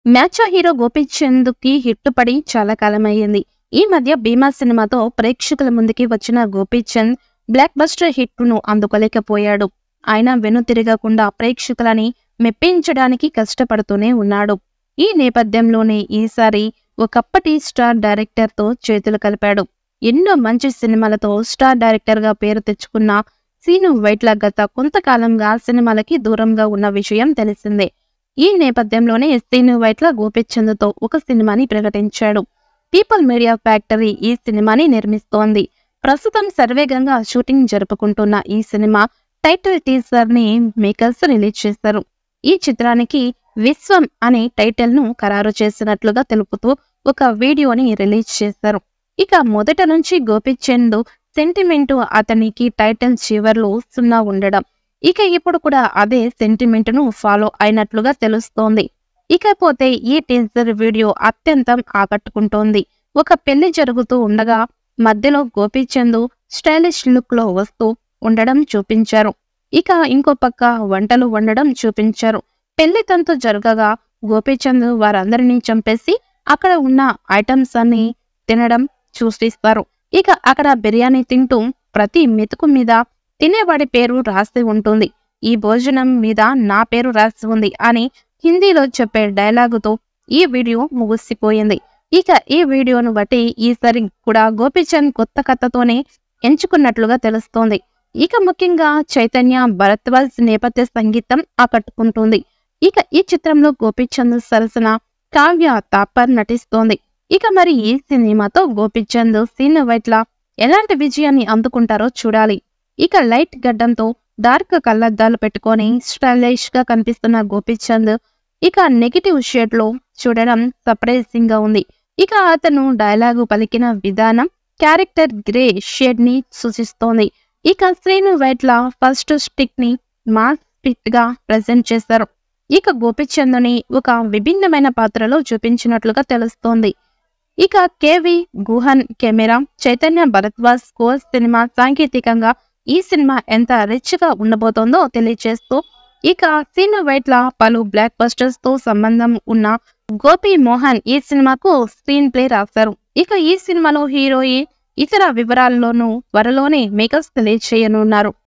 మ్యాచో hero Gopichand కి hit పడి చాలా కాలం అయ్యింది ఈ మధ్య భీమా సినిమాతో ప్రేక్షకుల ముందుకి వచ్చిన గోపీచంద్ బ్లాక్ బస్టర్ హిట్ ను అందుకోలేకపోయాడు ఆయన వెనుతిరగకుండా ప్రేక్షకులని మెప్పించడానికి కష్టపడుతూనే ఉన్నాడు ఈ నేపథ్యంలోనే ఈసారి ఒకప్పటి స్టార్ డైరెక్టర్ తో చేతులు కలిపాడు ఎన్నో మంచి సినిమాలతో స్టార్ డైరెక్టర్ గా పేరు తెచ్చుకున్న సీను వైట్ల గత కొంతకాలంగా సినిమాలకి దూరంగా ఉన్న విషయం తెలిసిందే ఈ నేపథ్యంలోనే సీను వైట్ల గోపిచంద్తో ఒక సినిమాని ప్రకటించాడు పీపుల్ మీడియా ఫ్యాక్టరీ ఈ సినిమాని నిర్మిస్తోంది ప్రస్తుతం సర్వేగంగా షూటింగ్ జరుపుకుంటున్న ఈ సినిమా టైటిల్ టీజర్ ని మేకర్స్ రిలీజ్ చేశారు ఈ చిత్రానికి విశ్వం అనే టైటిల్ ను ఖరారు చేసినట్లుగా తెలుపుతూ ఒక వీడియోని రిలీజ్ చేశారు ఇక మొదట నుంచి గోపిచంద్ సెంటిమెంట్ అతనికి టైటిల్ చివర్లో సున్నా ఉండడం ఇక ఇప్పుడు కూడా అదే సెంటిమెంట్ ను ఫాలో అయినట్లుగా తెలుస్తోంది ఇకపోతే ఈ టీజర్ వీడియో అత్యంతం ఆకట్టుకుంటోంది ఒక పెళ్లి జరుగుతూ ఉండగా మధ్యలో గోపీచంద్ స్టైలిష్ లుక్ లో వస్తూ ఉండడం చూపించారు ఇక ఇంకో పక్క వంటలు వండడం చూపించారు పెళ్లి తంతు జరగగా గోపీచంద్ వారందరినీ చంపేసి అక్కడ ఉన్న ఐటమ్స్ అన్ని తినడం చూపిస్తారు ఇక అక్కడ బిర్యానీ తింటూ ప్రతి మెతుకు మీద తినేవాడి పేరు రాసి ఉంటుంది ఈ భోజనం మీద నా పేరు రాసి ఉంది అని హిందీలో చెప్పే డైలాగుతో ఈ వీడియో ముగిసిపోయింది ఇక ఈ వీడియోను బట్టి ఈసారి కూడా గోపీచంద్ కొత్త కథతోనే ఎంచుకున్నట్లుగా తెలుస్తోంది ఇక ముఖ్యంగా చైతన్య భరద్వాజ్ నేపథ్య సంగీతం ఆకట్టుకుంటుంది ఇక ఈ చిత్రంలో గోపీచంద్ సరసన కావ్య తాపర్ నటిస్తోంది ఇక మరి ఈ సినిమాతో గోపీచంద్ సీన్ వైట్ల ఎలాంటి విజయాన్ని అందుకుంటారో చూడాలి ఇక లైట్ గడ్డంతో డార్క్ కళ్ళద్దాలు పెట్టుకొని స్టైలిష్ గా కనిపిస్తున్న గోపీచంద్ ఇక నెగిటివ్ షేడ్ లో చూడడం సర్ప్రైజింగ్ గా ఉంది ఇక అతను డైలాగు పలికిన విధానం క్యారెక్టర్ గ్రే షేడ్ ని సూచిస్తోంది ఇక శ్రీను వైట్ల ఫస్ట్ స్టిక్ ని మాస్ ఫిట్ గా ప్రజెంట్ చేశారు ఇక గోపిచంద్ని ఒక విభిన్నమైన పాత్రలో చూపించినట్లుగా తెలుస్తోంది ఇక K V Guhan camera Chaitanya Bharadwaj score cinema సాంకేతికంగా ఈ సినిమా ఎంత రిచ్ గా ఉండబోతోందో తెలియజేస్తూ ఇక సీను వైట్ల పలు బ్లాక్ బస్టర్స్ తో సంబంధం ఉన్న గోపి మోహన్ ఈ సినిమాకు స్క్రీన్ ప్లే రాశారు ఇక ఈ సినిమాలో హీరోయిన్ ఇతర వివరాల్లోనూ త్వరలోనే మేకర్స్ తెలియచేయనున్నారు